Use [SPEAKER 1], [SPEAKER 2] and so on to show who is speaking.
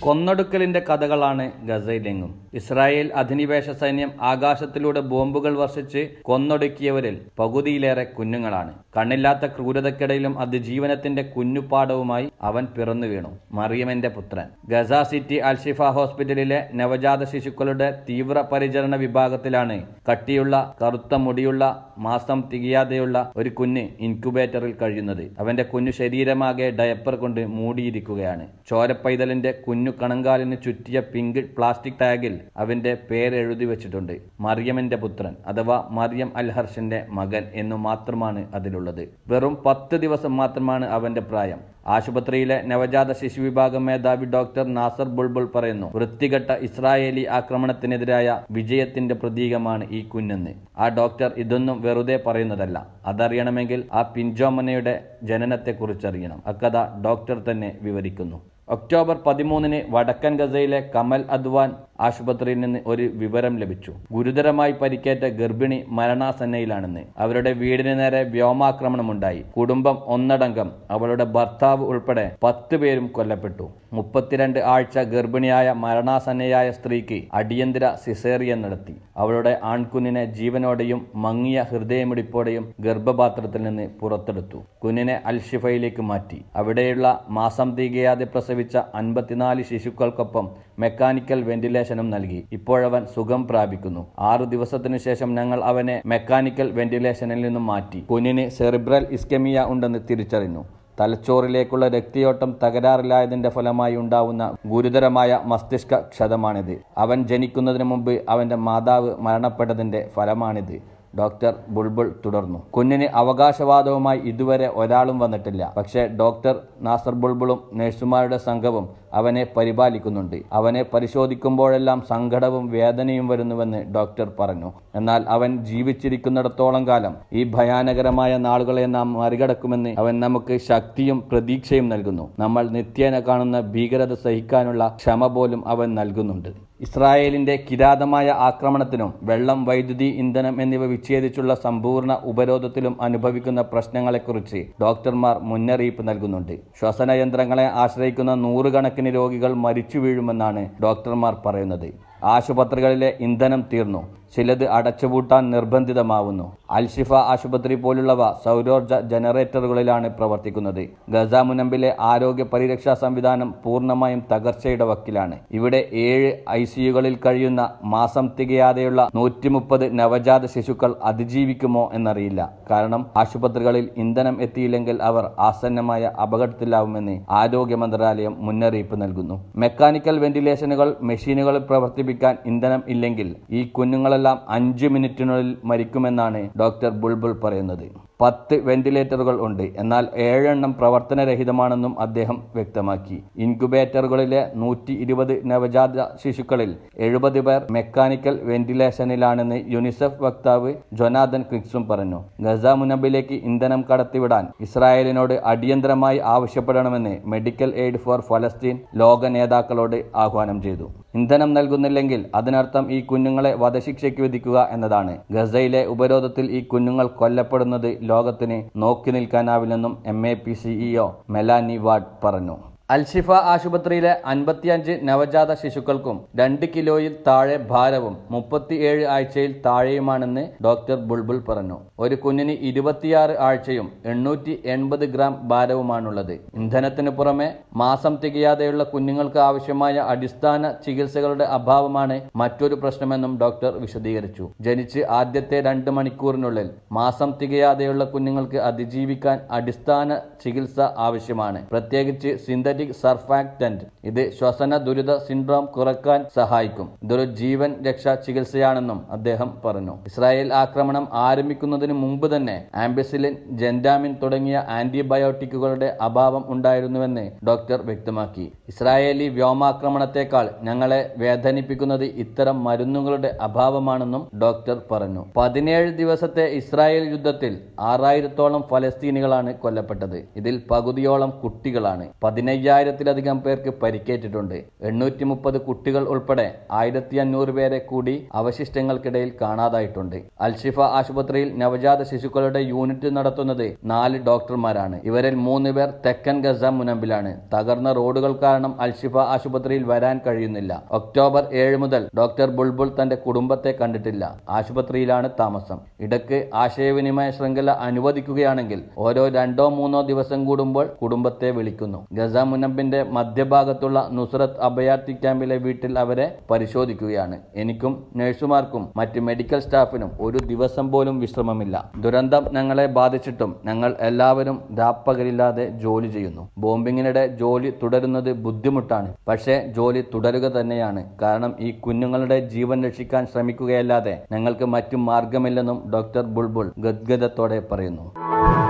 [SPEAKER 1] കൊന്നൊടുക്കലിന്റെ കഥകളാണ് ഗസയിലെങ്ങും ഇസ്രായേൽ അധിനിവേശ സൈന്യം ആകാശത്തിലൂടെ ബോംബുകൾ വർഷിച്ച് കൊന്നൊടുക്കിയവരിൽ പകുതിയിലേറെ കുഞ്ഞുങ്ങളാണ് കണ്ണില്ലാത്ത ക്രൂരതയ്ക്കിടയിലും അതിജീവനത്തിന്റെ കുഞ്ഞുപാടവുമായി അവൻ പിറന്നു വീണു മറിയമന്റെ പുത്രൻ ഗസ സിറ്റി അൽഷിഫ ഹോസ്പിറ്റലിലെ നവജാത ശിശുക്കളുടെ തീവ്ര പരിചരണ വിഭാഗത്തിലാണ് കട്ടിയുള്ള കറുത്ത മുടിയുള്ള മാസം തികയാതെയുള്ള ഒരു കുഞ്ഞ് ഇൻക്യുബേറ്ററിൽ കഴിയുന്നത് അവന്റെ കുഞ്ഞു ശരീരമാകെ ഡയപ്പർ കൊണ്ട് മൂടിയിരിക്കുകയാണ് ചോരപ്പൈതലിന്റെ കുഞ്ഞു കണങ്കാലിന് ചുറ്റിയ പിങ്ക് പ്ലാസ്റ്റിക് ടാഗിൽ അവന്റെ പേരെഴുതി വെച്ചിട്ടുണ്ട് മറിയമിന്റെ പുത്രൻ അഥവാ മറിയം അൽഹർഷിന്റെ മകൻ എന്നു മാത്രമാണ് അതിലുള്ളത് വെറും പത്ത് ദിവസം മാത്രമാണ് അവന്റെ പ്രായം ആശുപത്രിയിലെ നവജാത ശിശു വിഭാഗം മേധാവി ഡോക്ടർ നാസർ ബുൾബുൾ പറയുന്നു വൃത്തികെട്ട ഇസ്രായേലി ആക്രമണത്തിനെതിരായ വിജയത്തിന്റെ പ്രതീകമാണ് ഈ കുഞ്ഞെന്ന് ആ ഡോക്ടർ ഇതൊന്നും വെറുതെ പറയുന്നതല്ല അതറിയണമെങ്കിൽ ആ പിഞ്ചോമനയുടെ ജനനത്തെക്കുറിച്ചറിയണം അക്കഥ ഡോക്ടർ തന്നെ വിവരിക്കുന്നു ഒക്ടോബർ പതിമൂന്നിന് വടക്കൻ ഗസയിലെ കമൽ അദ്വാൻ ആശുപത്രിയിൽ നിന്ന് ഒരു വിവരം ലഭിച്ചു ഗുരുതരമായി പരിക്കേറ്റ ഗർഭിണി മരണാസന്നയിലാണെന്ന് അവരുടെ വീടിന് നേരെ വ്യോമാക്രമണമുണ്ടായി കുടുംബം ഒന്നടങ്കം അവളുടെ ഭർത്താവ് ഉൾപ്പെടെ പത്ത് പേരും കൊല്ലപ്പെട്ടു മുപ്പത്തിരണ്ട് ആഴ്ച ഗർഭിണിയായ മരണാസന്നയായ സ്ത്രീക്ക് അടിയന്തര സിസേറിയൻ നടത്തി അവളുടെ ആൺകുഞ്ഞിനെ ജീവനോടെയും മങ്ങിയ ഹൃദയമിടിപ്പോടെയും ഗർഭപാത്രത്തിൽ നിന്ന് പുറത്തെടുത്തു കുഞ്ഞിനെ അൽഷിഫയിലേക്ക് മാറ്റി അവിടെയുള്ള മാസം തികയാതെ പ്രസവിച്ച അൻപത്തിനാല് ശിശുക്കൾക്കൊപ്പം മെക്കാനിക്കൽ വെന്റിലേഷനും നൽകി ഇപ്പോഴവൻ സുഖം പ്രാപിക്കുന്നു ആറു ദിവസത്തിനു ശേഷം ഞങ്ങൾ അവനെ മെക്കാനിക്കൽ വെന്റിലേഷനിൽ നിന്നും മാറ്റി കുഞ്ഞിന് സെറിബ്രൽ ഇസ്കെമിയ ഉണ്ടെന്ന് തിരിച്ചറിഞ്ഞു തലച്ചോറിലേക്കുള്ള രക്തയോട്ടം തകരാറിലായതിന്റെ ഫലമായി ഉണ്ടാവുന്ന ഗുരുതരമായ മസ്തിഷ്ക ക്ഷതമാണിത് അവൻ ജനിക്കുന്നതിന് മുമ്പ് അവന്റെ മാതാവ് മരണപ്പെട്ടതിന്റെ ഫലമാണിത് ഡോക്ടർ ബുൾബുൾ തുടർന്നു കുഞ്ഞിന് അവകാശവാദവുമായി ഇതുവരെ ഒരാളും വന്നിട്ടില്ല പക്ഷേ ഡോക്ടർ നാസർ ബുൾബുളും നഴ്സുമാരുടെ സംഘവും അവനെ പരിപാലിക്കുന്നുണ്ട് അവനെ പരിശോധിക്കുമ്പോഴെല്ലാം സങ്കടവും വേദനയും വരുന്നുവെന്ന് ഡോക്ടർ പറഞ്ഞു എന്നാൽ അവൻ ജീവിച്ചിരിക്കുന്നിടത്തോളം കാലം ഈ ഭയാനകരമായ നാളുകളെ നാം മറികടക്കുമെന്ന് അവൻ നമുക്ക് ശക്തിയും പ്രതീക്ഷയും നൽകുന്നു നമ്മൾ നിത്യേന കാണുന്ന ഭീകരത സഹിക്കാനുള്ള ക്ഷമ പോലും അവൻ നൽകുന്നുണ്ട് ഇസ്രായേലിന്റെ കിരാതമായ ആക്രമണത്തിനും വെള്ളം വൈദ്യുതി ഇന്ധനം എന്നിവ വിച്ഛേദിച്ചുള്ള സമ്പൂർണ്ണ ഉപരോധത്തിലും അനുഭവിക്കുന്ന പ്രശ്നങ്ങളെക്കുറിച്ച് ഡോക്ടർമാർ മുന്നറിയിപ്പ് നൽകുന്നുണ്ട് ശ്വസന യന്ത്രങ്ങളെ ആശ്രയിക്കുന്ന നൂറുകണക്കിന് രോഗികൾ മരിച്ചു വീഴുമെന്നാണ് ഡോക്ടർമാർ പറയുന്നത് ആശുപത്രികളിലെ ഇന്ധനം തീർന്നു ചിലത് അടച്ചുപൂട്ടാൻ നിർബന്ധിതമാവുന്നു അൽഷിഫ ആശുപത്രി പോലുള്ളവ സൗരോർജ ജനറേറ്ററുകളിലാണ് പ്രവർത്തിക്കുന്നത് ഗസ മുനമ്പിലെ ആരോഗ്യ പരിരക്ഷാ സംവിധാനം പൂർണ്ണമായും തകർച്ചയുടെ വക്കിലാണ് ഇവിടെ ഏഴ് ഐ സിയുകളിൽ കഴിയുന്ന മാസം തികയാതെയുള്ള നൂറ്റി മുപ്പത് നവജാത ശിശുക്കൾ അതിജീവിക്കുമോ എന്നറിയില്ല കാരണം ആശുപത്രികളിൽ ഇന്ധനം എത്തിയില്ലെങ്കിൽ അവർ ആസന്നമായ അപകടത്തിലാവുമെന്ന് ആരോഗ്യ മന്ത്രാലയം മുന്നറിയിപ്പ് നൽകുന്നു മെക്കാനിക്കൽ വെന്റിലേഷനുകൾ മെഷീനുകൾ പ്രവർത്തിപ്പിക്കാൻ ഇന്ധനം ഇല്ലെങ്കിൽ ഈ കുഞ്ഞുങ്ങളെല്ലാം അഞ്ചു മിനിറ്റിനുള്ളിൽ മരിക്കുമെന്നാണ് ഡോക്ടർ ബുൾബുൾ പറയുന്നത് പത്ത് വെന്റിലേറ്ററുകൾ ഉണ്ട് എന്നാൽ ഏഴെണ്ണം പ്രവർത്തനരഹിതമാണെന്നും അദ്ദേഹം വ്യക്തമാക്കി ഇൻക്യുബേറ്ററുകളിലെ നൂറ്റി ഇരുപത് നവജാത ശിശുക്കളിൽ എഴുപത് പേർ മെക്കാനിക്കൽ വെന്റിലേഷനിലാണെന്ന് യുനിസെഫ് വക്താവ് ജൊനാഥൻ ക്രിക്സും പറഞ്ഞു ഗസ മുനമ്പിലേക്ക് ഇന്ധനം കടത്തിവിടാൻ ഇസ്രായേലിനോട് അടിയന്തരമായി ആവശ്യപ്പെടണമെന്ന് മെഡിക്കൽ എയ്ഡ് ഫോർ ഫലസ്തീൻ ലോക നേതാക്കളോട് ആഹ്വാനം ചെയ്തു ഇന്ധനം നൽകുന്നില്ലെങ്കിൽ അതിനർത്ഥം ഈ കുഞ്ഞുങ്ങളെ വധശിക്ഷയ്ക്ക് വിധിക്കുക എന്നതാണ് ഗസയിലെ ഉപരോധത്തിൽ ഈ കുഞ്ഞുങ്ങൾ കൊല്ലപ്പെടുന്നത് ലോകത്തിന് നോക്കി നിൽക്കാനാവില്ലെന്നും M A P CEO Melanie Ward പറഞ്ഞു അൽഷിഫ ആശുപത്രിയിലെ അൻപത്തിയഞ്ച് നവജാത ശിശുക്കൾക്കും രണ്ട് കിലോയിൽ താഴെ ഭാരവും മുപ്പത്തിയേഴ് ആഴ്ചയിൽ താഴെയുമാണെന്ന് ഡോക്ടർ ബുൾബുൾ പറഞ്ഞു ഒരു കുഞ്ഞിന് ഇരുപത്തിയാറ് ആഴ്ചയും എണ്ണൂറ്റി എൺപത് ഗ്രാം ഭാരവുമാണുള്ളത് ഇന്ധനത്തിന് പുറമെ മാസം തികയാതെയുള്ള കുഞ്ഞുങ്ങൾക്ക് ആവശ്യമായ അടിസ്ഥാന ചികിത്സകളുടെ അഭാവമാണ് മറ്റൊരു പ്രശ്നമെന്നും ഡോക്ടർ വിശദീകരിച്ചു ജനിച്ച് ആദ്യത്തെ രണ്ട് മണിക്കൂറിനുള്ളിൽ മാസം തികയാതെയുള്ള കുഞ്ഞുങ്ങൾക്ക് അതിജീവിക്കാൻ അടിസ്ഥാന ചികിത്സ ആവശ്യമാണ് പ്രത്യേകിച്ച് സിന്തറ്റിക് സർഫാക്ടന്റ് ഇത് ശ്വസന ദുരിത സിൻഡ്രോം കുറയ്ക്കാൻ സഹായിക്കും ഇതൊരു ജീവൻ രക്ഷാ ചികിത്സയാണെന്നും അദ്ദേഹം പറഞ്ഞു ഇസ്രായേൽ ആക്രമണം ആരംഭിക്കുന്നതിന് മുമ്പ് തന്നെ ആംബിസിലിൻ ജെൻഡാമിൻ തുടങ്ങിയ ആന്റിബയോട്ടിക്കുകളുടെ അഭാവം ഉണ്ടായിരുന്നുവെന്ന് ഡോക്ടർ വ്യക്തമാക്കി ഇസ്രായേലി വ്യോമാക്രമണത്തെക്കാൾ ഞങ്ങളെ വേദനിപ്പിക്കുന്നത് ഇത്തരം മരുന്നുകളുടെ അഭാവമാണെന്നും ഡോക്ടർ പറഞ്ഞു പതിനേഴ് ദിവസത്തെ ഇസ്രായേൽ യുദ്ധത്തിൽ ആറായിരത്തോളം ഫലസ്തീനികളാണ് കൊല്ലപ്പെട്ടത് ഇതിൽ പകുതിയോളം കുട്ടികളാണ് പതിനയ്യായിരം പതിനയ്യായിരത്തിലധികം പേർക്ക് പരിക്കേറ്റിട്ടുണ്ട് എണ്ണൂറ്റി മുപ്പത് കുട്ടികൾ ഉൾപ്പെടെ ആയിരത്തി അഞ്ഞൂറ് പേരെ കൂടി അവശിഷ്ടങ്ങൾക്കിടയിൽ കാണാതായിട്ടുണ്ട് അൽഷിഫ ആശുപത്രിയിൽ നവജാത ശിശുക്കളുടെ യൂണിറ്റ് നടത്തുന്നത് നാല് ഡോക്ടർമാരാണ് ഇവരിൽ മൂന്ന് പേർ തെക്കൻ ഗസ മുനമ്പിലാണ് തകർന്ന റോഡുകൾ കാരണം അൽഷിഫ ആശുപത്രിയിൽ വരാൻ കഴിയുന്നില്ല ഒക്ടോബർ ഏഴ് മുതൽ ഡോക്ടർ ബുൾബുൾ തന്റെ കുടുംബത്തെ കണ്ടിട്ടില്ല ആശുപത്രിയിലാണ് താമസം ഇടയ്ക്ക് ആശയവിനിമയ ശൃംഖല അനുവദിക്കുകയാണെങ്കിൽ ഓരോ രണ്ടോ മൂന്നോ ദിവസം കൂടുമ്പോൾ കുടുംബത്തെ വിളിക്കുന്നു ഗസ മുനമ്പിന്റെ മധ്യഭാഗത്തുള്ള നുസ്രത്ത് അഭയാർത്ഥി ക്യാമ്പിലെ വീട്ടിൽ അവരെ പരിശോധിക്കുകയാണ് എനിക്കും നഴ്സുമാർക്കും മറ്റ് മെഡിക്കൽ സ്റ്റാഫിനും ഒരു ദിവസം പോലും വിശ്രമമില്ല ദുരന്തം ഞങ്ങളെ ബാധിച്ചിട്ടും ഞങ്ങൾ എല്ലാവരും രാപ്പകലില്ലാതെ ജോലി ചെയ്യുന്നു ബോംബിങ്ങിനിടെ ജോലി തുടരുന്നത് ബുദ്ധിമുട്ടാണ് പക്ഷേ ജോലി തുടരുക തന്നെയാണ് കാരണം ഈ കുഞ്ഞുങ്ങളുടെ ജീവൻ രക്ഷിക്കാൻ ശ്രമിക്കുകയല്ലാതെ ഞങ്ങൾക്ക് മറ്റു മാർഗമില്ലെന്നും ഡോക്ടർ ബുൾബുൾ ഗദ്ഗതത്തോടെ പറയുന്നു